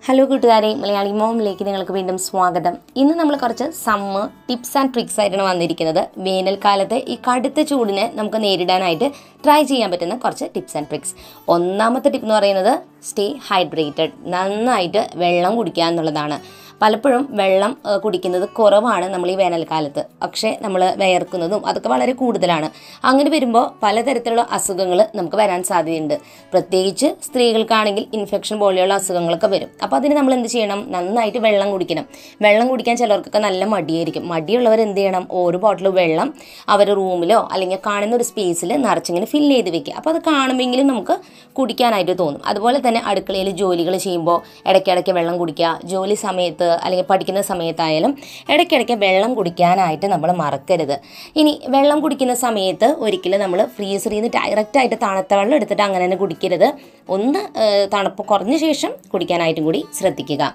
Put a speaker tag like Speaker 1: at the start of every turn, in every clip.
Speaker 1: hello കൂട്ടുകാരെ മലയാളി മോമിലേക്ക് നിങ്ങൾക്ക് വീണ്ടും സ്വാഗതം ഇന്ന് നമ്മൾ കുറച്ച് സമ്മർ ടിപ്സ് ആൻഡ് ട്രിക്സ് ആയിട്ടാണ് വന്നിരിക്കുന്നത് വേനൽക്കാലത്തെ ഈ കടുത്ത ചൂടിനെ നമുക്ക് നേരിടാനായിട്ട് ട്രൈ ചെയ്യാൻ പറ്റുന്ന കുറച്ച് ടിപ്സ് ആൻഡ് ട്രിക്സ് ഒന്നാമത്തെ ടിപ്പ് എന്ന് പറയുന്നത് സ്റ്റേ ഹൈഡ്രേറ്റഡ് നന്നായിട്ട് വെള്ളം കുടിക്കുക എന്നുള്ളതാണ് പലപ്പോഴും വെള്ളം ഏഹ്, കുടിക്കുന്നത് കുറവാണ് നമ്മൾ ഈ വേനൽക്കാലത്ത് പക്ഷേ നമ്മൾ വിയർക്കുന്നതും അതൊക്കെ വളരെ കൂടുതലാണ് അങ്ങനെ വരുമ്പോൾ പലതരത്തിലുള്ള അസുഖങ്ങൾ നമുക്ക് വരാൻ സാധ്യതയുണ്ട് പ്രത്യേകിച്ച് സ്ത്രീകൾക്കാണെങ്കിൽ ഇൻഫെക്ഷൻ പോലെയുള്ള അസുഖങ്ങളൊക്കെ വരും അപ്പോൾ അതിന് നമ്മൾ എന്ത് ചെയ്യണം നന്നായിട്ട് വെള്ളം കുടിക്കണം വെള്ളം കുടിക്കാൻ ചിലർക്കൊക്കെ നല്ല മടിയായിരിക്കും മടിയുള്ളവർ എന്ത് ചെയ്യണം ഒരു ബോട്ടിൽ വെള്ളം അവർ റൂമിലോ അല്ലെങ്കിൽ കാണുന്ന ഒരു സ്പേസിൽ നിറച്ചിങ്ങനെ ഫില്ല് ചെയ്ത് വെക്കുക അപ്പോൾ അത് കാണുമെങ്കിലും നമുക്ക് കുടിക്കാനായിട്ട് തോന്നും അതുപോലെ തന്നെ അടുക്കളയിൽ ജോലികൾ ചെയ്യുമ്പോൾ ഇടയ്ക്കിടയ്ക്ക് വെള്ളം കുടിക്കുക ജോലി സമയത്ത് അല്ലെങ്കിൽ പഠിക്കുന്ന സമയത്തായാലും ഇടയ്ക്കിടയ്ക്ക് വെള്ളം കുടിക്കാനായിട്ട് നമ്മൾ മറക്കരുത് ഇനി വെള്ളം കുടിക്കുന്ന സമയത്ത് ഒരിക്കലും നമ്മൾ ഫ്രീസറിൽ നിന്ന് ഡയറക്റ്റായിട്ട് തണുത്ത വെള്ളം എടുത്തിട്ട് അങ്ങനെ തന്നെ കുടിക്കരുത് ഒന്ന് ഏഹ്, തണുപ്പ് കുറഞ്ഞ ശേഷം കുടിക്കാനായിട്ടും കൂടി ശ്രദ്ധിക്കുക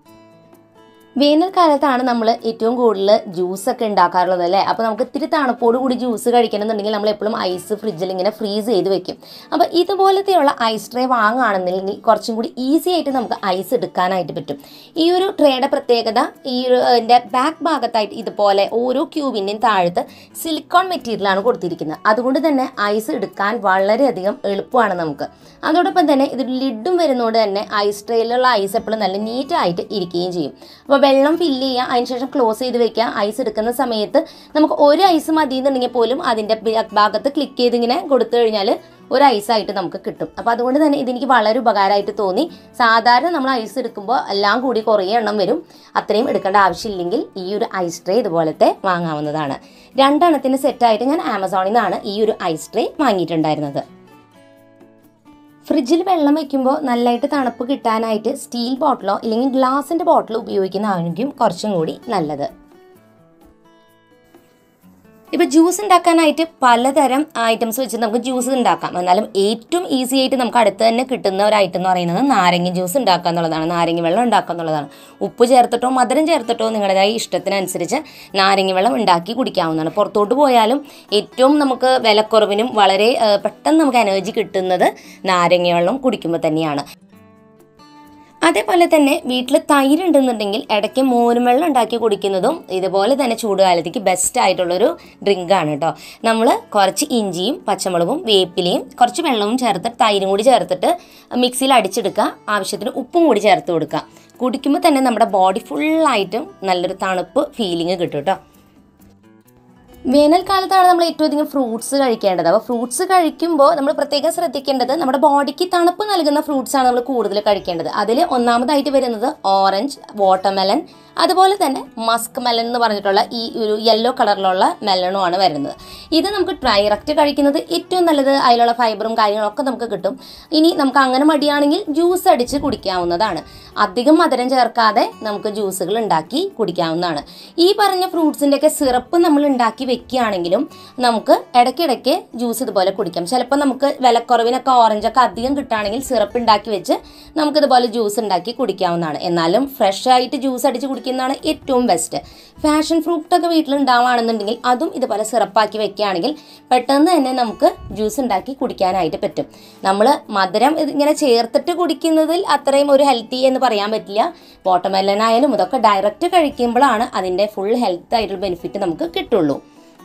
Speaker 1: വേനൽക്കാലത്താണ് നമ്മൾ ഏറ്റവും കൂടുതൽ ജ്യൂസൊക്കെ ഉണ്ടാക്കാറുള്ളത് അല്ലേ അപ്പോൾ നമുക്ക് ഇത്തിരി തണുപ്പോട് കൂടി ജ്യൂസ് കഴിക്കണമെന്നുണ്ടെങ്കിൽ നമ്മൾ എപ്പോഴും ഐസ് ഫ്രിഡ്ജിൽ ഇങ്ങനെ ഫ്രീസ് ചെയ്ത് വെക്കും അപ്പോൾ ഇതുപോലത്തെയുള്ള ഐസ് ട്രേ വാങ്ങുകയാണെന്നുണ്ടെങ്കിൽ കുറച്ചും കൂടി ഈസി ആയിട്ട് നമുക്ക് ഐസ് എടുക്കാനായിട്ട് പറ്റും ഈ ഒരു ട്രേയുടെ പ്രത്യേകത ഈ ഒരു ഇതിൻ്റെ ബാക്ക് ഭാഗത്തായിട്ട് ഇതുപോലെ ഓരോ ക്യൂബിൻ്റെയും താഴത്ത് സിലിക്കോൺ മെറ്റീരിയലാണ് കൊടുത്തിരിക്കുന്നത് അതുകൊണ്ട് തന്നെ ഐസ് എടുക്കാൻ വളരെയധികം എളുപ്പമാണ് നമുക്ക് അതോടൊപ്പം തന്നെ ഇത് ലിഡും വരുന്നതുകൊണ്ട് തന്നെ ഐസ് ട്രേയിലുള്ള ഐസ് എപ്പോഴും നല്ല നീറ്റായിട്ട് ഇരിക്കുകയും ചെയ്യും അപ്പോൾ വെള്ളം ഫില്ല് ചെയ്യുക അതിനുശേഷം ക്ലോസ് ചെയ്ത് വെക്കുക ഐസ് എടുക്കുന്ന സമയത്ത് നമുക്ക് ഒരു ഐസ് മതി എന്നുണ്ടെങ്കിൽ പോലും അതിൻ്റെ ബാക്ക് ഭാഗത്ത് ക്ലിക്ക് ചെയ്ത് ഇങ്ങനെ കൊടുത്തു കഴിഞ്ഞാൽ ഒരു ഐസായിട്ട് നമുക്ക് കിട്ടും അപ്പോൾ അതുകൊണ്ട് തന്നെ ഇതെനിക്ക് വളരെ ഉപകാരമായിട്ട് തോന്നി സാധാരണ നമ്മൾ ഐസ് എടുക്കുമ്പോൾ എല്ലാം കൂടി കുറേ എണ്ണം വരും അത്രയും എടുക്കേണ്ട ആവശ്യമില്ലെങ്കിൽ ഈ ഒരു ഐസ് ട്രേ ഇതുപോലത്തെ വാങ്ങാവുന്നതാണ് രണ്ടെണ്ണത്തിന് സെറ്റായിട്ട് ഞാൻ ആമസോണിൽ നിന്നാണ് ഈ ഒരു ഐസ് ട്രേ വാങ്ങിയിട്ടുണ്ടായിരുന്നത് ഫ്രിഡ്ജിൽ വെള്ളം വെക്കുമ്പോൾ നല്ലതായിട്ട് തണുപ്പ് കിട്ടാനായിട്ട് സ്റ്റീൽ ബോട്ടിലോ അല്ലെങ്കിൽ ഗ്ലാസിൻ്റെ ബോട്ടിലോ ഉപയോഗിക്കുന്നതായിരിക്കും കുറച്ചും കൂടി നല്ലത് ഇപ്പോൾ ജ്യൂസ് ഉണ്ടാക്കാനായിട്ട് പലതരം ഐറ്റംസ് വെച്ച് നമുക്ക് ജ്യൂസ് ഉണ്ടാക്കാം എന്നാലും ഏറ്റവും ഈസി ആയിട്ട് നമുക്ക് അടുത്ത് തന്നെ കിട്ടുന്ന ഒരു ഐറ്റം എന്ന് പറയുന്നത് നാരങ്ങ ജ്യൂസ് ഉണ്ടാക്കുക എന്നുള്ളതാണ് നാരങ്ങ വെള്ളം ഉണ്ടാക്കുക എന്നുള്ളതാണ് ഉപ്പ് ചേർത്തിട്ടോ മധുരം ചേർത്തിട്ടോ നിങ്ങളുടേതായ ഇഷ്ടത്തിനനുസരിച്ച് നാരങ്ങ വെള്ളം ഉണ്ടാക്കി കുടിക്കാവുന്നതാണ് പുറത്തോട്ട് പോയാലും ഏറ്റവും നമുക്ക് വിലക്കുറവിനും വളരെ ആ, പെട്ടെന്ന് നമുക്ക് എനർജി കിട്ടുന്നത് നാരങ്ങ വെള്ളം കുടിക്കുമ്പോൾ തന്നെയാണ് അതേപോലെ തന്നെ വീട്ടിൽ തൈര് ഉണ്ടെന്നുണ്ടെങ്കിൽ ഇടയ്ക്ക് മോരും വെള്ളം ഉണ്ടാക്കി കുടിക്കുന്നതും ഇതുപോലെ തന്നെ ചൂടുകാലത്തേക്ക് ബെസ്റ്റ് ആയിട്ടുള്ളൊരു ഡ്രിങ്കാണ് കേട്ടോ നമ്മൾ കുറച്ച് ഇഞ്ചിയും പച്ചമുളകും വേപ്പിലയും കുറച്ച് വെള്ളവും ചേർത്ത് തൈരും കൂടി ചേർത്തിട്ട് മിക്സിയിൽ അടിച്ചെടുക്കുക ആവശ്യത്തിന് ഉപ്പും കൂടി ചേർത്ത് കൊടുക്കുക കുടിക്കുമ്പോൾ തന്നെ നമ്മുടെ ബോഡി ഫുള്ളായിട്ടും നല്ലൊരു തണുപ്പ് ഫീലിംഗ് കിട്ടും കേട്ടോ വേനൽക്കാലത്താണ് നമ്മൾ ഏറ്റവും അധികം ഫ്രൂട്ട്സ് കഴിക്കേണ്ടത് അപ്പോൾ ഫ്രൂട്ട്സ് കഴിക്കുമ്പോൾ നമ്മൾ പ്രത്യേകം ശ്രദ്ധിക്കേണ്ടത് നമ്മുടെ ബോഡിക്ക് തണുപ്പ് നൽകുന്ന ഫ്രൂട്ട്സ് ആണ് നമ്മൾ കൂടുതൽ കഴിക്കേണ്ടത് അതിൽ ഒന്നാമതായിട്ട് വരുന്നത് ഓറഞ്ച് വാട്ടർമെലൻ അതുപോലെ തന്നെ മസ്ക് മെലൻ എന്ന് പറഞ്ഞിട്ടുള്ള ഈ ഒരു യെല്ലോ കളറിലുള്ള മെലണുമാണ് വരുന്നത് ഇത് നമുക്ക് ഡയറക്റ്റ് കഴിക്കുന്നത് ഏറ്റവും നല്ലത് അതിലുള്ള ഫൈബറും കാര്യങ്ങളൊക്കെ നമുക്ക് കിട്ടും ഇനി നമുക്ക് അങ്ങനെ മടിയാണെങ്കിൽ ജ്യൂസ് അടിച്ച് കുടിക്കാവുന്നതാണ് അധികം മധുരം ചേർക്കാതെ നമുക്ക് ജ്യൂസുകൾ ഉണ്ടാക്കി കുടിക്കാവുന്നതാണ് ഈ പറഞ്ഞ ഫ്രൂട്ട്സിൻ്റെയൊക്കെ സിറപ്പ് നമ്മൾ ഉണ്ടാക്കി വെക്കുകയാണെങ്കിലും നമുക്ക് ഇടയ്ക്കിടയ്ക്ക് ജ്യൂസ് ഇതുപോലെ കുടിക്കാം ചിലപ്പോൾ നമുക്ക് വിലക്കുറവിനൊക്കെ ഓറഞ്ചൊക്കെ അധികം കിട്ടുകയാണെങ്കിൽ സിറപ്പ് ഉണ്ടാക്കി വെച്ച് നമുക്കിതുപോലെ ജ്യൂസ് ഉണ്ടാക്കി കുടിക്കാവുന്നതാണ് എന്നാലും ഫ്രഷ് ആയിട്ട് ജ്യൂസ് അടിച്ച് കുടിക്കുന്നതാണ് ഏറ്റവും ബെസ്റ്റ് ഫാഷൻ ഫ്രൂട്ടൊക്കെ വീട്ടിൽ ഉണ്ടാവുകയാണെന്നുണ്ടെങ്കിൽ അതും ഇതുപോലെ സിറപ്പാക്കി വെക്കുകയാണെങ്കിൽ പെട്ടെന്ന് തന്നെ നമുക്ക് ജ്യൂസ് ഉണ്ടാക്കി കുടിക്കാനായിട്ട് പറ്റും നമ്മൾ മധുരം ഇത് ഇങ്ങനെ ചേർത്തിട്ട് കുടിക്കുന്നതിൽ അത്രയും ഒരു ഹെൽത്തി എന്ന് പറയാൻ പറ്റില്ല വാട്ടർമെലൻ ആയാലും ഇതൊക്കെ ഡയറക്റ്റ് കഴിക്കുമ്പോഴാണ് അതിൻ്റെ ഫുൾ ഹെൽത്ത് ആയിട്ടുള്ള ബെനിഫിറ്റ് നമുക്ക് കിട്ടുള്ളൂ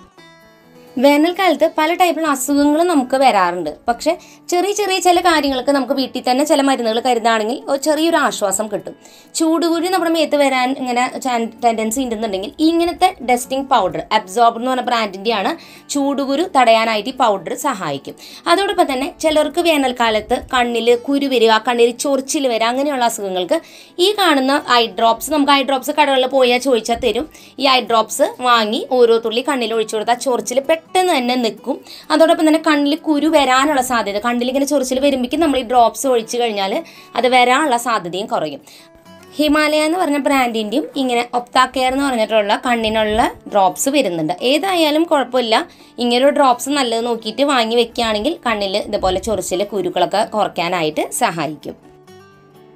Speaker 1: വേനൽക്കാലത്ത് പല ടൈപ്പിലുള്ള അസുഖങ്ങളും നമുക്ക് വരാറുണ്ട് പക്ഷെ ചെറിയ ചെറിയ ചില കാര്യങ്ങൾക്ക് നമുക്ക് വീട്ടിൽ തന്നെ ചില മരുന്നുകൾ കരുതാണെങ്കിൽ ഒരു ചെറിയൊരു ആശ്വാസം കിട്ടും ചൂടുകുരു നമ്മുടെ മേത്ത് വരാൻ ഇങ്ങനെ ടെൻഡൻസി ഉണ്ടെന്നുണ്ടെങ്കിൽ ഇങ്ങനത്തെ ഡസ്റ്റിംഗ് പൗഡർ അബ്സോർബ് എന്ന് പറഞ്ഞ ബ്രാൻഡിൻ്റെയാണ് ചൂടുകുരു തടയാനായിട്ട് ഈ പൗഡർ സഹായിക്കും അതോടൊപ്പം തന്നെ ചിലർക്ക് വേനൽക്കാലത്ത് കണ്ണിൽ കുരു വരിക കണ്ണിൽ ചൊറിച്ചിൽ വരിക അങ്ങനെയുള്ള അസുഖങ്ങൾക്ക് ഈ കാണുന്ന ഐ ഡ്രോപ്സ് നമുക്ക് ഐ ഡ്രോപ്സ് കടകളിൽ പോയാൽ ചോദിച്ചാൽ തരും ഈ ഐ ഡ്രോപ്സ് വാങ്ങി ഓരോ തുള്ളി കണ്ണിൽ ഒഴിച്ചു കൊടുത്താൽ ചൊറിച്ചിൽ പെട്ടെന്ന് തന്നെ നിൽക്കും അതോടൊപ്പം തന്നെ കണ്ണിൽ കുരു വരാനുള്ള സാധ്യത കണ്ണിൽ ഇങ്ങനെ ചൊറിച്ചിൽ വരുമ്പോഴേക്കും നമ്മൾ ഈ ഡ്രോപ്സ് ഒഴിച്ചു കഴിഞ്ഞാൽ അത് വരാനുള്ള സാധ്യതയും കുറയും ഹിമാലയ എന്ന് പറഞ്ഞ ബ്രാൻഡിൻ്റെയും ഇങ്ങനെ ഒപ്താ കെയർ എന്ന് പറഞ്ഞിട്ടുള്ള കണ്ണിനുള്ള ഡ്രോപ്സ് വരുന്നുണ്ട് ഏതായാലും കുഴപ്പമില്ല ഇങ്ങനൊരു ഡ്രോപ്സ് നല്ലത് നോക്കിയിട്ട് വാങ്ങി വെക്കുകയാണെങ്കിൽ കണ്ണിൽ ഇതുപോലെ ചൊറിച്ചിൽ കുരുക്കളൊക്കെ കുറയ്ക്കാനായിട്ട് സഹായിക്കും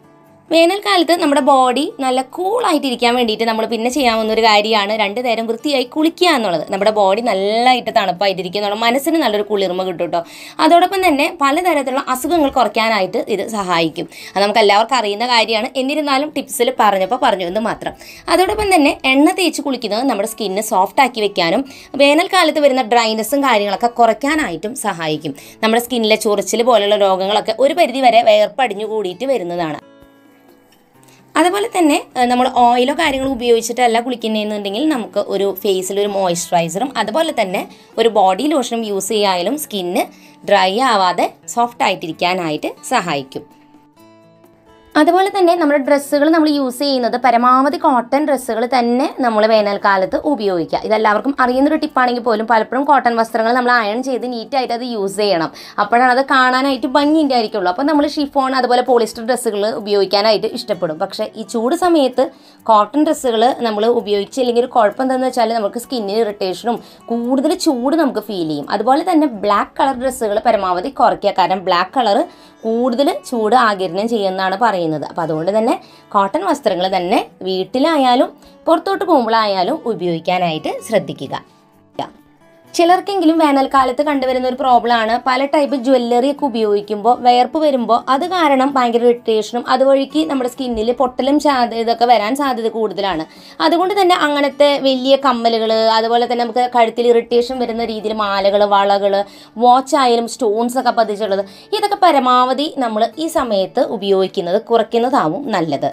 Speaker 1: വേനൽക്കാലത്ത് നമ്മുടെ ബോഡി നല്ല കൂളായിട്ട് ഇരിക്കാൻ വേണ്ടിയിട്ട് നമ്മൾ പിന്നെ ചെയ്യാവുന്ന ഒരു കാര്യമാണ് രണ്ട് നേരം വൃത്തിയായി കുളിക്കുക എന്നുള്ളത് നമ്മുടെ ബോഡി നല്ലതായിട്ട് തണുപ്പായിട്ടിരിക്കും എന്നുള്ള മനസ്സിന് നല്ലൊരു കുളിർമ കിട്ടും കേട്ടോ അതോടൊപ്പം തന്നെ പലതരത്തിലുള്ള അസുഖങ്ങൾ കുറയ്ക്കാനായിട്ട് ഇത് സഹായിക്കും അത് നമുക്ക് എല്ലാവർക്കും അറിയുന്ന കാര്യമാണ് എന്നിരുന്നാലും ടിപ്സിൽ പറഞ്ഞപ്പോൾ പറഞ്ഞു എന്ന് മാത്രം അതോടൊപ്പം തന്നെ എണ്ണ തേച്ച് കുളിക്കുന്നത് നമ്മുടെ സ്കിന്ന് സോഫ്റ്റ് ആക്കി വെക്കാനും വേനൽക്കാലത്ത് വരുന്ന ഡ്രൈനെസ്സും കാര്യങ്ങളൊക്കെ കുറയ്ക്കാനായിട്ടും സഹായിക്കും നമ്മുടെ സ്കിന്നിലെ ചൊറിച്ചിൽ പോലുള്ള രോഗങ്ങളൊക്കെ ഒരു പരിധി വരെ വേർപ്പടിഞ്ഞു കൂടിയിട്ട് വരുന്നതാണ് അതുപോലെ തന്നെ ഏഹ്, നമ്മൾ ഓയിലോ കാര്യങ്ങളോ ഉപയോഗിച്ചിട്ടല്ല കുളിക്കുന്നതെന്നുണ്ടെങ്കിൽ നമുക്ക് ഒരു ഫേസിൽ ഒരു മോയ്സ്ചറൈസറും അതുപോലെ തന്നെ ഒരു ബോഡി ലോഷനും യൂസ് ചെയ്യായാലും സ്കിന്ന് ഡ്രൈ ആവാതെ സോഫ്റ്റ് ആയിട്ടിരിക്കാനായിട്ട് സഹായിക്കും അതുപോലെ തന്നെ നമ്മുടെ ഡ്രസ്സുകൾ നമ്മൾ യൂസ് ചെയ്യുന്നത് പരമാവധി കോട്ടൺ ഡ്രസ്സുകൾ തന്നെ നമ്മൾ വേനൽക്കാലത്ത് ഉപയോഗിക്കുക ഇതെല്ലാവർക്കും അറിയുന്നൊരു ടിപ്പാണെങ്കിൽ പോലും പലപ്പോഴും കോട്ടൺ വസ്ത്രങ്ങൾ നമ്മൾ അയൺ ചെയ്ത് നീറ്റായിട്ട് അത് യൂസ് ചെയ്യണം അപ്പോഴാണ് അത് കാണാനായിട്ട് ഭംഗിൻ്റെ ആയിരിക്കുള്ളൂ അപ്പോൾ നമ്മൾ ഷിഫോൺ അതുപോലെ പോളിസ്റ്റർ ഡ്രസ്സുകൾ ഉപയോഗിക്കാനായിട്ട് ഇഷ്ടപ്പെടും പക്ഷേ ഈ ചൂട് സമയത്ത് കോട്ടൺ ഡ്രസ്സുകൾ നമ്മൾ ഉപയോഗിച്ചില്ലെങ്കിൽ ഒരു കുഴപ്പം എന്താണെന്ന് വെച്ചാൽ നമുക്ക് സ്കിന്നിന് ഇറിറ്റേഷനും കൂടുതൽ ചൂട് നമുക്ക് ഫീൽ ചെയ്യും അതുപോലെ തന്നെ ബ്ലാക്ക് കളർ ഡ്രസ്സുകൾ പരമാവധി കുറയ്ക്കുക കാരണം ബ്ലാക്ക് കളർ കൂടുതൽ ചൂട് ആകിരണം ചെയ്യുന്നതാണ് പറയുന്നത് അപ്പോൾ അതുകൊണ്ട് തന്നെ കോട്ടൺ വസ്ത്രങ്ങൾ തന്നെ വീട്ടിലായാലും പുറത്തോട്ട് പോകുമ്പോഴായാലും ഉപയോഗിക്കാനായിട്ട് ശ്രദ്ധിക്കുക ചിലർക്കെങ്കിലും വേനൽക്കാലത്ത് കണ്ടുവരുന്ന ഒരു പ്രോബ്ലമാണ് പല ടൈപ്പ് ജ്വല്ലറി ഒക്കെ ഉപയോഗിക്കുമ്പോൾ വിയർപ്പ് വരുമ്പോൾ അത് കാരണം ഭയങ്കര ഇറിറ്റേഷനും അതുവഴിക്ക് നമ്മുടെ സ്കിന്നിൽ പൊട്ടലും സാധ്യത ഇതൊക്കെ വരാൻ സാധ്യത കൂടുതലാണ് അതുകൊണ്ട് തന്നെ അങ്ങനത്തെ വലിയ കമ്മലുകൾ അതുപോലെ തന്നെ നമുക്ക് കഴുത്തിൽ ഇറിറ്റേഷൻ വരുന്ന രീതിയിൽ മാലകൾ വളകൾ വാച്ച് ആയാലും സ്റ്റോൺസ് ഒക്കെ പതിച്ചുള്ളത് ഇതൊക്കെ പരമാവധി നമ്മൾ ഈ സമയത്ത് ഉപയോഗിക്കുന്നത് കുറയ്ക്കുന്നതാവും നല്ലത്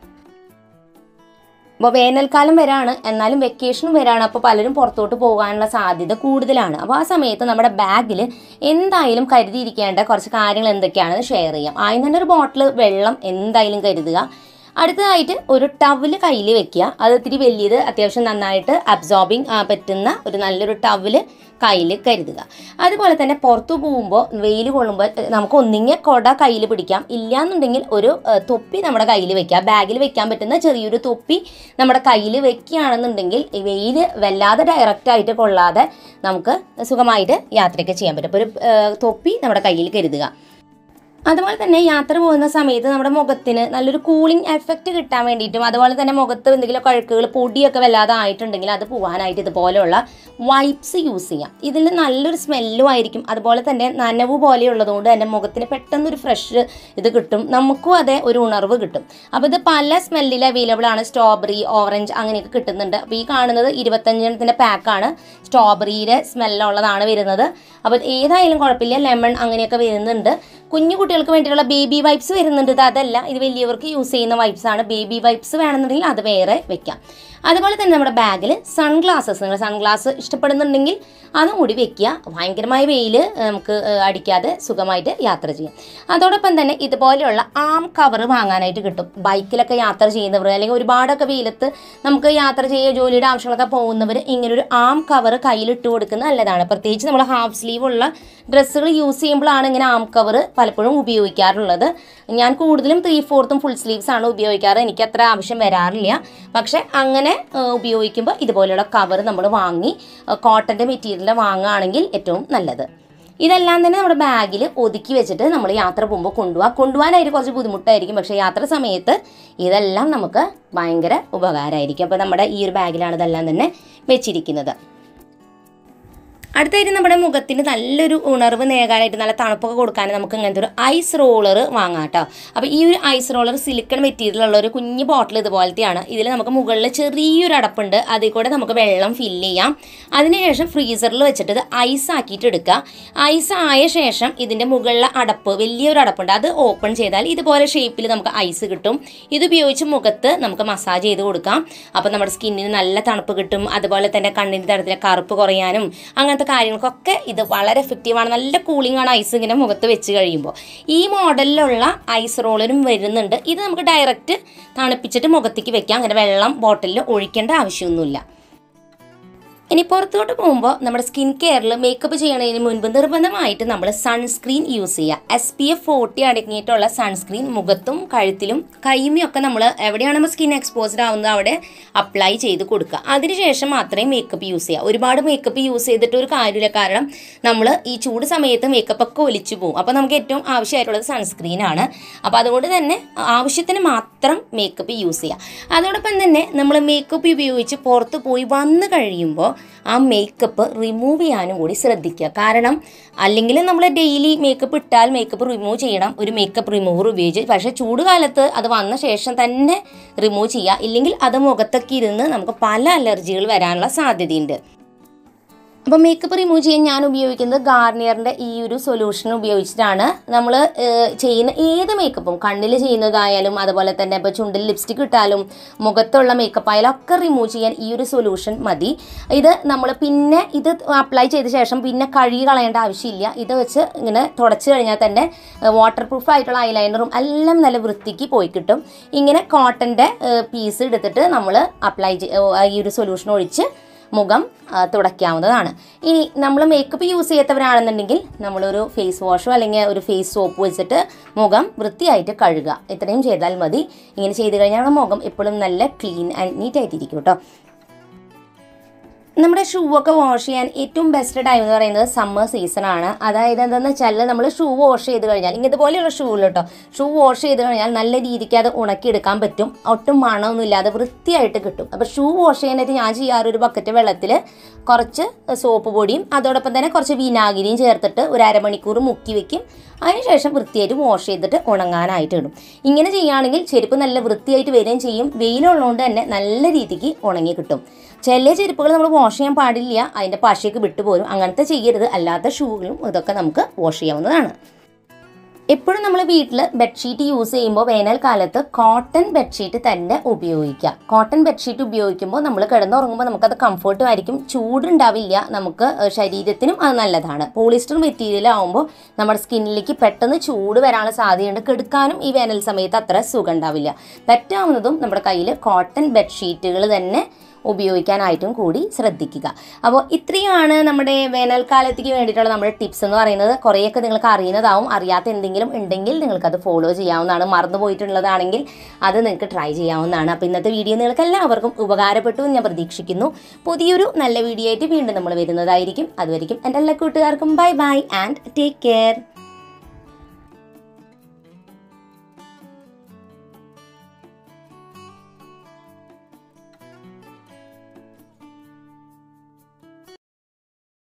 Speaker 1: അപ്പോൾ വേനൽക്കാലം വരാണ് എന്നാലും വെക്കേഷനും വരാണ് അപ്പോൾ പലരും പുറത്തോട്ട് പോകാനുള്ള സാധ്യത കൂടുതലാണ് അപ്പോൾ ആ സമയത്ത് നമ്മുടെ ബാഗിൽ എന്തായാലും കരുതിയിരിക്കേണ്ട കുറച്ച് കാര്യങ്ങൾ എന്തൊക്കെയാണെന്ന് ഷെയർ ചെയ്യാം ആദ്യം തന്നെ ഒരു ബോട്ടിൽ വെള്ളം എന്തായാലും കരുതുക അടുത്തതായിട്ട് ഒരു ടവല് കയ്യിൽ വെക്കുക അത് ഇത്തിരി വലിയത് അത്യാവശ്യം നന്നായിട്ട് അബ്സോർബിങ് പറ്റുന്ന ഒരു നല്ലൊരു ടവല് കയ്യിൽ കരുതുക അതുപോലെ തന്നെ പുറത്തു പോകുമ്പോൾ വെയിൽ കൊള്ളുമ്പോൾ ഏഹ്, നമുക്ക് ഒന്നിങ്ങ കൊട കയ്യിൽ പിടിക്കാം ഇല്ലാന്നുണ്ടെങ്കിൽ ഒരു ഏഹ്, തൊപ്പി നമ്മുടെ കയ്യിൽ വെക്കുക ബാഗിൽ വെക്കാൻ പറ്റുന്ന ചെറിയൊരു തൊപ്പി നമ്മുടെ കയ്യിൽ വെക്കുകയാണെന്നുണ്ടെങ്കിൽ ഈ വെയിൽ വല്ലാതെ ഡയറക്റ്റ് ആയിട്ട് കൊള്ളാതെ നമുക്ക് സുഖമായിട്ട് യാത്രയൊക്കെ ചെയ്യാൻ പറ്റും അപ്പോൾ ഒരു ഏഹ്, തൊപ്പി നമ്മുടെ കയ്യിൽ കരുതുക അതുപോലെ തന്നെ യാത്ര പോകുന്ന സമയത്ത് നമ്മുടെ മുഖത്തിന് നല്ലൊരു കൂളിംഗ് എഫക്റ്റ് കിട്ടാൻ വേണ്ടിയിട്ടും അതുപോലെ തന്നെ മുഖത്ത് എന്തെങ്കിലും കഴുക്കുകൾ പൊടിയൊക്കെ വല്ലാതെ ആയിട്ടുണ്ടെങ്കിൽ അത് പോകാനായിട്ട് ഇതുപോലെയുള്ള വൈപ്സ് യൂസ് ചെയ്യാം ഇതിൽ നല്ലൊരു സ്മെല്ലും ആയിരിക്കും അതുപോലെ തന്നെ നനവ് പോലെയുള്ളതുകൊണ്ട് തന്നെ മുഖത്തിന് പെട്ടെന്നൊരു ഫ്രഷ് ഇത് കിട്ടും നമുക്കും അതേ ഒരു ഉണർവ് കിട്ടും അപ്പോൾ ഇത് പല സ്മെല്ലിൽ അവൈലബിൾ ആണ് സ്ട്രോബെറി ഓറഞ്ച് അങ്ങനെയൊക്കെ കിട്ടുന്നുണ്ട് അപ്പോൾ ഈ കാണുന്നത് ഇരുപത്തഞ്ചെണ്ണത്തിൻ്റെ പാക്കാണ് സ്ട്രോബെറിയുടെ സ്മെല്ലുള്ളതാണ് വരുന്നത് അപ്പോൾ ഏതായാലും കുഴപ്പമില്ല ലെമൺ അങ്ങനെയൊക്കെ വരുന്നുണ്ട് കുഞ്ഞു കുട്ടികൾക്ക് വേണ്ടിയിട്ടുള്ള ബേബി വൈപ്സ് വരുന്നുണ്ട് ഇത് അതല്ല ഇത് വലിയവർക്ക് യൂസ് ചെയ്യുന്ന വൈപ്സ് ആണ് ബേബി വൈപ്സ് വേണമെന്നുണ്ടെങ്കിൽ അത് വേറെ വെക്കാം അതുപോലെ തന്നെ നമ്മുടെ ബാഗിൽ സൺഗ്ലാസസ് നിങ്ങൾ സൺഗ്ലാസ് ഇഷ്ടപ്പെടുന്നുണ്ടെങ്കിൽ അതും കൂടി വെക്കുക ഭയങ്കരമായ വെയിൽ നമുക്ക് ഏഹ്, അടിക്കാതെ സുഖമായിട്ട് യാത്ര ചെയ്യാം അതോടൊപ്പം തന്നെ ഇതുപോലെയുള്ള ആം കവർ വാങ്ങാനായിട്ട് കിട്ടും ബൈക്കിലൊക്കെ യാത്ര ചെയ്യുന്നവർ അല്ലെങ്കിൽ ഒരുപാടൊക്കെ വെയിലത്ത് നമുക്ക് യാത്ര ചെയ്യുക ജോലിയുടെ ആവശ്യങ്ങളൊക്കെ പോകുന്നവർ ഇങ്ങനൊരു ആം കവർ കയ്യിൽ ഇട്ട് കൊടുക്കുന്നത് നല്ലതാണ് പ്രത്യേകിച്ച് നമ്മൾ ഹാഫ് സ്ലീവ് ഉള്ള ഡ്രസ്സുകൾ യൂസ് ചെയ്യുമ്പോഴാണ് ഇങ്ങനെ ആം കവർ പലപ്പോഴും ഉപയോഗിക്കാറുള്ളത് ഞാൻ കൂടുതലും ത്രീ ഫോർത്തും ഫുൾ സ്ലീവ്സ് ആണ് ഉപയോഗിക്കാറ് എനിക്ക് അത്ര ആവശ്യം വരാറില്ല പക്ഷെ അങ്ങനെ ഏഹ്, ഉപയോഗിക്കുമ്പോൾ ഇതുപോലെയുള്ള കവർ നമ്മൾ വാങ്ങി കോട്ടൻ്റെ മെറ്റീരിയൽ വാങ്ങുകയാണെങ്കിൽ ഏറ്റവും നല്ലത് ഇതെല്ലാം തന്നെ നമ്മുടെ ബാഗിൽ ഒതുക്കി വെച്ചിട്ട് നമ്മൾ യാത്ര പോകുമ്പോൾ കൊണ്ടുപോകാം കൊണ്ടുപോകാനായിട്ട് കുറച്ച് ബുദ്ധിമുട്ടായിരിക്കും പക്ഷേ യാത്ര സമയത്ത് ഇതെല്ലാം നമുക്ക് ഭയങ്കര ഉപകാരമായിരിക്കും അപ്പോൾ നമ്മുടെ ഈ ഒരു ബാഗിലാണ് ഇതെല്ലാം തന്നെ വെച്ചിരിക്കുന്നത് അടുത്തായിട്ട് നമ്മുടെ മുഖത്തിന് നല്ലൊരു ഉണർവ് നേകാനായിട്ട് നല്ല തണുപ്പൊക്കെ കൊടുക്കാൻ നമുക്ക് ഇങ്ങനത്തെ ഒരു ഐസ് റോളർ വാങ്ങാം കേട്ടോ അപ്പോൾ ഈ ഒരു ഐസ് റോളർ സിലിക്കൺ മെറ്റീരിയൽ ഉള്ള ഒരു കുഞ്ഞു ബോട്ടിൽ ഇതുപോലത്തെയാണ് ഇതിൽ നമുക്ക് മുകളിൽ ചെറിയൊരു അടപ്പുണ്ട് അതിൽ കൂടെ നമുക്ക് വെള്ളം ഫില്ല് ചെയ്യാം അതിനുശേഷം ഫ്രീസറിൽ വെച്ചിട്ട് ഇത് ഐസ് ആക്കിയിട്ട് എടുക്കുക ഐസ് ആയ ശേഷം ഇതിൻ്റെ മുകളിലെ അടപ്പ് വലിയൊരു അടപ്പുണ്ട് അത് ഓപ്പൺ ചെയ്താൽ ഇതുപോലെ ഷേപ്പിൽ നമുക്ക് ഐസ് കിട്ടും ഇത് ഉപയോഗിച്ച് മുഖത്ത് നമുക്ക് മസാജ് ചെയ്ത് കൊടുക്കാം അപ്പോൾ നമ്മുടെ സ്കിന്നിന് നല്ല തണുപ്പ് കിട്ടും അതുപോലെ തന്നെ കണ്ണിൻ്റെ തരത്തിലെ കറുപ്പ് കുറയാനും അങ്ങനത്തെ കാര്യങ്ങൾക്കൊക്കെ ഇത് വളരെ എഫക്റ്റീവാണ് നല്ല കൂളിംഗ് ആണ് ഐസ് ഇങ്ങനെ മുഖത്ത് വെച്ച് കഴിയുമ്പോൾ ഈ മോഡലിലുള്ള ഐസ് റോളറും വരുന്നുണ്ട് ഇത് നമുക്ക് ഡയറക്റ്റ് തണുപ്പിച്ചിട്ട് മുഖത്തേക്ക് വെക്കാം അങ്ങനെ വെള്ളം ബോട്ടിലിൽ ഒഴിക്കേണ്ട ആവശ്യമൊന്നുമില്ല ഇനി പുറത്തോട്ട് പോകുമ്പോൾ നമ്മുടെ സ്കിൻ കെയറിൽ മേക്കപ്പ് ചെയ്യണതിന് മുൻപ് നിർബന്ധമായിട്ട് നമ്മൾ സൺസ്ക്രീൻ യൂസ് ചെയ്യുക എസ് പി എഫ് ഫോർട്ടി അടങ്ങിയിട്ടുള്ള സൺസ്ക്രീൻ മുഖത്തും കഴുത്തിലും കൈമയും ഒക്കെ നമ്മൾ എവിടെയാണ് നമ്മൾ സ്കിൻ എക്സ്പോസ്ഡ് ആവുന്നത് അവിടെ അപ്ലൈ ചെയ്ത് കൊടുക്കുക അതിനുശേഷം മാത്രമേ മേക്കപ്പ് യൂസ് ചെയ്യുക ഒരുപാട് മേക്കപ്പ് യൂസ് ചെയ്തിട്ട് ഒരു കാര്യമില്ല കാരണം നമ്മൾ ഈ ചൂട് സമയത്ത് മേക്കപ്പ് ഒക്കെ ഒലിച്ചു പോകും അപ്പോൾ നമുക്ക് ഏറ്റവും ആവശ്യമായിട്ടുള്ളത് സൺസ്ക്രീൻ ആണ് അപ്പോൾ അതുകൊണ്ട് തന്നെ ആവശ്യത്തിന് മാത്രം മേക്കപ്പ് യൂസ് ചെയ്യുക അതോടൊപ്പം തന്നെ നമ്മൾ മേക്കപ്പ് ഉപയോഗിച്ച് പുറത്ത് പോയി വന്നു കഴിയുമ്പോൾ ആ മേക്കപ്പ് റിമൂവ് ചെയ്യാനും കൂടി ശ്രദ്ധിക്കുക കാരണം അല്ലെങ്കിൽ നമ്മൾ ഡെയിലി മേക്കപ്പ് ഇട്ടാൽ മേക്കപ്പ് റിമൂവ് ചെയ്യണം ഒരു മേക്കപ്പ് റിമൂവർ ഉപയോഗിച്ച് പക്ഷേ ചൂട് കാലത്ത് അത് വന്ന ശേഷം തന്നെ റിമൂവ് ചെയ്യുക ഇല്ലെങ്കിൽ അത് മുഖത്തൊക്കെ ഇരുന്ന് നമുക്ക് പല അലർജികൾ വരാനുള്ള സാധ്യതയുണ്ട് അപ്പോൾ മേക്കപ്പ് റിമൂവ് ചെയ്യാൻ ഞാൻ ഉപയോഗിക്കുന്നത് ഗാർണിയറിൻ്റെ ഈ ഒരു സൊല്യൂഷൻ ഉപയോഗിച്ചിട്ടാണ് നമ്മൾ ചെയ്യുന്ന ഏത് മേക്കപ്പും കണ്ണിൽ ചെയ്യുന്നതായാലും അതുപോലെ തന്നെ ഇപ്പോൾ ചുണ്ടിൽ ലിപ്സ്റ്റിക് ഇട്ടാലും മുഖത്തുള്ള മേക്കപ്പ് ആയാലും ഒക്കെ റിമൂവ് ചെയ്യാൻ ഈ ഒരു സൊല്യൂഷൻ മതി ഇത് നമ്മൾ പിന്നെ ഇത് അപ്ലൈ ചെയ്ത ശേഷം പിന്നെ കഴുകി കളയേണ്ട ആവശ്യമില്ല ഇത് വെച്ച് ഇങ്ങനെ തുടച്ച് കഴിഞ്ഞാൽ തന്നെ വാട്ടർ പ്രൂഫ് ആയിട്ടുള്ള ഐലൈനറും എല്ലാം നല്ല വൃത്തിക്ക് പോയി കിട്ടും ഇങ്ങനെ കോട്ടൻ്റെ പീസ് എടുത്തിട്ട് നമ്മൾ അപ്ലൈ ഈ ഒരു സൊല്യൂഷൻ ഒഴിച്ച് മുഖം ആ, തുടയ്ക്കാവുന്നതാണ് ഇനി നമ്മൾ മേക്കപ്പ് യൂസ് ചെയ്യാത്തവരാണെന്നുണ്ടെങ്കിൽ നമ്മളൊരു ഫേസ് വാഷോ അല്ലെങ്കിൽ ഒരു ഫേസ് സോപ്പ് വെച്ചിട്ട് മുഖം വൃത്തിയായിട്ട് കഴുകുക ഇത്രയും ചെയ്താൽ മതി ഇങ്ങനെ ചെയ്ത് കഴിഞ്ഞാൽ നമ്മുടെ മുഖം എപ്പോഴും നല്ല ക്ലീൻ ആൻഡ് നീറ്റ് ആയിട്ടിരിക്കും കേട്ടോ നമ്മുടെ ഷൂ ഒക്കെ വാഷ് ചെയ്യാൻ ഏറ്റവും ബെസ്റ്റ് ടൈം എന്ന് പറയുന്നത് സമ്മർ സീസൺ ആണ് അതായത് എന്താണെന്ന് വെച്ചാൽ നമ്മൾ ഷൂ വാഷ് ചെയ്ത് കഴിഞ്ഞാൽ ഇങ്ങനത്തെ പോലെയുള്ള ഷൂ കേട്ടോ ഷൂ വാഷ് ചെയ്ത് കഴിഞ്ഞാൽ നല്ല രീതിക്ക് അത് ഉണക്കിയെടുക്കാൻ പറ്റും ഒട്ടും മണമൊന്നും ഇല്ലാതെ വൃത്തിയായിട്ട് കിട്ടും അപ്പോൾ ഷൂ വാഷ് ചെയ്യാനായിട്ട് ഞാൻ ചെയ്യാറ് ഒരു ബക്കറ്റ് വെള്ളത്തിൽ കുറച്ച് സോപ്പ് പൊടിയും അതോടൊപ്പം തന്നെ കുറച്ച് വിനാഗിരിയും ചേർത്തിട്ട് ഒരു അരമണിക്കൂർ മുക്കി വെക്കും അതിനുശേഷം വൃത്തിയായിട്ട് വാഷ് ചെയ്തിട്ട് ഉണങ്ങാനായിട്ട് ഇടും ഇങ്ങനെ ചെയ്യുകയാണെങ്കിൽ ചെരുപ്പ് നല്ല വൃത്തിയായിട്ട് വരികയും ചെയ്യും വെയിലുള്ളതുകൊണ്ട് തന്നെ നല്ല രീതിക്ക് ഉണങ്ങി കിട്ടും ചില ചെരുപ്പുകൾ നമ്മൾ വാഷ് ചെയ്യാൻ പാടില്ല അതിൻ്റെ പശയൊക്കെ വിട്ടുപോരും അങ്ങനത്തെ ചെയ്യരുത് അല്ലാത്ത ഷൂകളും ഇതൊക്കെ നമുക്ക് വാഷ് ചെയ്യാവുന്നതാണ് എപ്പോഴും നമ്മൾ വീട്ടിൽ ബെഡ്ഷീറ്റ് യൂസ് ചെയ്യുമ്പോൾ വേനൽക്കാലത്ത് കോട്ടൺ ബെഡ്ഷീറ്റ് തന്നെ ഉപയോഗിക്കുക കോട്ടൺ ബെഡ്ഷീറ്റ് ഉപയോഗിക്കുമ്പോൾ നമ്മൾ കിടന്നുറങ്ങുമ്പോൾ നമുക്കത് കംഫർട്ടും ആയിരിക്കും ചൂടുണ്ടാവില്ല നമുക്ക് ഏഹ്, ശരീരത്തിനും അത് നല്ലതാണ് പോളിസ്റ്റർ മെറ്റീരിയൽ ആകുമ്പോൾ നമ്മുടെ സ്കിന്നിലേക്ക് പെട്ടെന്ന് ചൂട് വരാനുള്ള സാധ്യതയുണ്ട് കെടുക്കാനും ഈ വേനൽ സമയത്ത് അത്ര സുഖം ഉണ്ടാവില്ല പറ്റാവുന്നതും നമ്മുടെ കയ്യിൽ കോട്ടൺ ബെഡ്ഷീറ്റുകൾ തന്നെ ഉപയോഗിക്കാനായിട്ടും കൂടി ശ്രദ്ധിക്കുക അപ്പോൾ ഇത്രയാണ് നമ്മുടെ വേനൽക്കാലത്തേക്ക് വേണ്ടിയിട്ടുള്ള നമ്മുടെ ടിപ്സ് എന്ന് പറയുന്നത് കുറേയൊക്കെ നിങ്ങൾക്ക് അറിയുന്നതാവും അറിയാത്ത എന്തെങ്കിലും ഉണ്ടെങ്കിൽ നിങ്ങൾക്കത് ഫോളോ ചെയ്യാവുന്നതാണ് മറന്നു പോയിട്ടുള്ളതാണെങ്കിൽ അത് നിങ്ങൾക്ക് ട്രൈ ചെയ്യാവുന്നതാണ് അപ്പോൾ ഇന്നത്തെ വീഡിയോ നിങ്ങൾക്ക് എല്ലാവർക്കും ഉപകാരപ്പെട്ടു എന്ന് ഞാൻ പ്രതീക്ഷിക്കുന്നു പുതിയൊരു നല്ല വീഡിയോ ആയിട്ട് വീണ്ടും നമ്മൾ വരുന്നതായിരിക്കും അതുവരെയും എൻ്റെ എല്ലാ കൂട്ടുകാർക്കും bye bye and take care